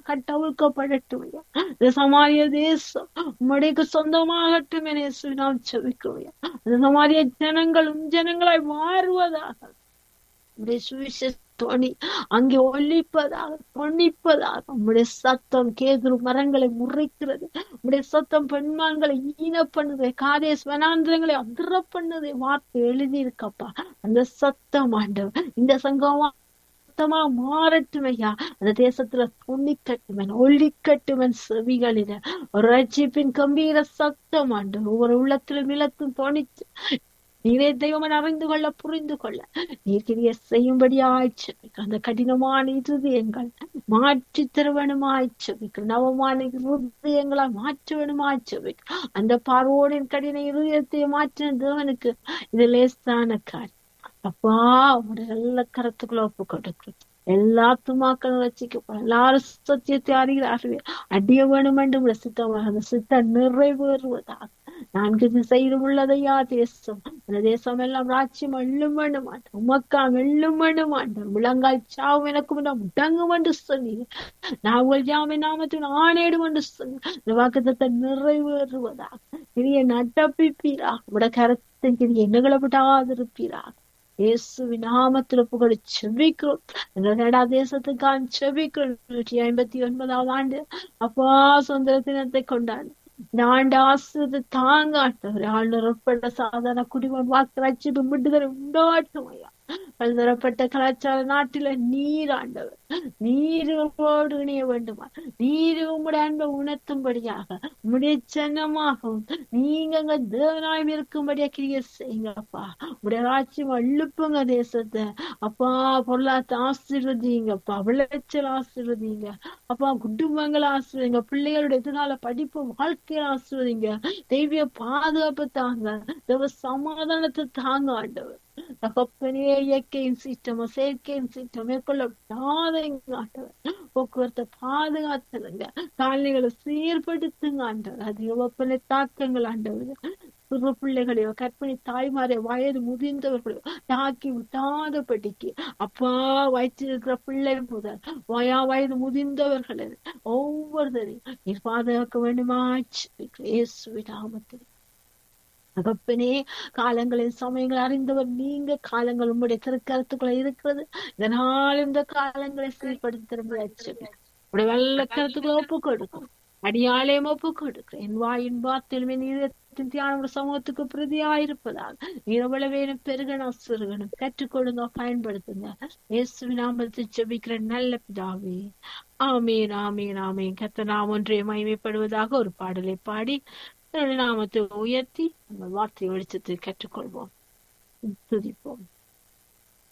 கட்டவிழ்க்கப்படட்டும் ஐயா இந்த சமாரிய தேசம் உம்முடையக்கு சொந்தமாகட்டும் என இயேசுவின் நாம் செபிக்கிறோம் ஐயா இந்த சமாரிய ஜனங்களும் ஜனங்களாய் மாறுவதாக உம்முடைய சுவிசேஷ தொனி அங்கே ஒலிப்பதாக தொனிப்பதாக உம்முடைய சத்தம் கேதுரு மரங்களை முறைக்கிறது உம்முடைய சத்தம் பெண்மான்களை ஈன பண்ணுது காதேஸ் வனாந்திரங்களை அதிர பண்ணுது வார்த்தை எழுதியிருக்கப்பா அந்த சத்தம் ஆண்டவர் இந்த சங்கமா சத்தமா மாறட்டும் ஐயா அந்த தேசத்துல தொன்னிக்கட்டுமன் ஒளிக்கட்டுமன் செவிகளில ஒரு ரட்சிப்பின் கம்பீர சத்தம் ஆண்டு ஒவ்வொரு உள்ளத்திலும் இலக்கும் தொனிச்சு நீரே தெய்வம் அறிந்து கொள்ள புரிந்து கொள்ள நீர் கிரிய செய்யும்படி ஆய்ச்சபிக்க அந்த கடினமான இருதயங்கள் மாற்றி தருவனும் ஆய்ச்சபிக்க நவமான இருதயங்களா மாற்ற வேணும் ஆய்ச்சபிக்க அந்த பார்வோனின் கடின இருதயத்தை மாற்றின தேவனுக்கு இது லேசான காரியம் அப்பா உங்களுடைய நல்ல கருத்துக்களை ஒப்பு கொடுக்கிறோம் எல்லா துமாக்களும் வச்சுக்க எல்லாரும் சத்தியத்தை அறிகிறார்கள் அடிய வேணும் என்று சித்தமாக அந்த சித்தம் நிறைவேறுவதாக நான்கு திசையிலும் உள்ளதையா தேசம் அந்த தேசம் எல்லாம் ராட்சியம் எள்ளும் வேண்டும் ஆண்டவர் உமக்கா வெள்ளும் வேண்டும் ஆண்டவர் முழங்கால் சாவும் எனக்கு முன்னால் முடங்கும் என்று சொன்னீங்க நாங்கள் ஜாமை நாமத்தின் ஆணையிடும் என்று சொன்னீங்க இந்த வாக்குத்தத்தை நிறைவேறுவதாக கிரிய நட்டப்பிப்பீராக உட கரத்தின் கிரிய எண்ணங்களை விட்டாதிருப்பீராக இயேசுவின் நாமத்தில் புகழ் செபிக்கிறோம் எங்களோட தேசத்துக்காக செபிக்கிறோம் நூற்றி ஐம்பத்தி ஒன்பதாவது ஆண்டு அப்பா சுதந்திர தினத்தை கொண்டாடு இந்த ஆண்டு ஆசிரியத்தை தாங்க ஆண்டவர் ஆளுநர் உட்பட சாதாரண குடிமன் வாக்கு ரட்சிப்பு விடுதலை உண்டாட்டும் ஐயா பல்தரப்பட்ட கலாச்சார நாட்டில நீர் ஆண்டவர் நீரோடு இணைய வேண்டுமா நீர் உம்முடைய அன்பை உணர்த்தும்படியாக உம்முடைய ஜனமாகவும் நீங்க அங்க தேவனாயும் இருக்கும்படியா கிரிய செய்யுங்கப்பா உடைய ராட்சியம் அழுப்புங்க தேசத்தை அப்பா பொருளாதார ஆசீர்வதிங்கப்பா விளைச்சல் ஆசீர்வதிங்க அப்பா குடும்பங்களை ஆசீர்வதிங்க பிள்ளைகளுடைய எதிர்கால படிப்பு வாழ்க்கையை ஆசீர்வதிங்க தெய்வீக பாதுகாப்பு தாங்க தேவ சமாதானத்தை தாங்க ஆண்டவர் தகப்பனே இயற்கையின் சீற்றமோ செயற்கையின் சீற்றம் மேற்கொள்ள விடாதீங்க ஆண்டவர் போக்குவரத்தை பாதுகாத்துருங்க காலனிகளை சீர்படுத்துங்க ஆண்டவர் அதிக வெப்பனை தாக்கங்கள் ஆண்டவர் சிறு பிள்ளைகளையோ கற்பனை தாய்மாரையோ வயது முதிர்ந்தவர்களையோ தாக்கி விட்டாதபடிக்கு அப்பா வயிற்றில் இருக்கிற பிள்ளை முதல் வயா வயது முதிர்ந்தவர்களை ஒவ்வொருத்தரையும் நீர் பாதுகாக்க வேண்டுமா இயேசுவின் நாமத்தில் தகப்பனே காலங்களின் சமயங்கள் அறிந்தவர் நீங்க காலங்கள் உங்களுடைய திருக்கருத்துக்குள்ள இருக்கிறது இதனால் இந்த காலங்களை சீர்படுத்தி திரும்ப உடைய வெள்ள கருத்துக்களை ஒப்பு கொடுக்கும் அடியாலயம் ஒப்பு கொடுக்கிறேன் என் வாயின் வார்த்தையிலுமே நீரத்தின் தியானம் சமூகத்துக்கு பிரதியாயிருப்பதாக இரவள வேணும் பெருகணும் சிறுகணும் கற்றுக் கொடுங்க பயன்படுத்துங்க இயேசுவின் நாமத்தை ஜெபிக்கிற நல்ல பிதாவே ஆமீன் ஆமீன் ஆமீன் கத்த நாம் ஒன்றை மகிமைப்படுவதாக ஒரு பாடலை பாடி நாமத்தை உயர்த்தி நம்ம வார்த்தை வெளிச்சத்தை கற்றுக்கொள்வோம் துதிப்போம்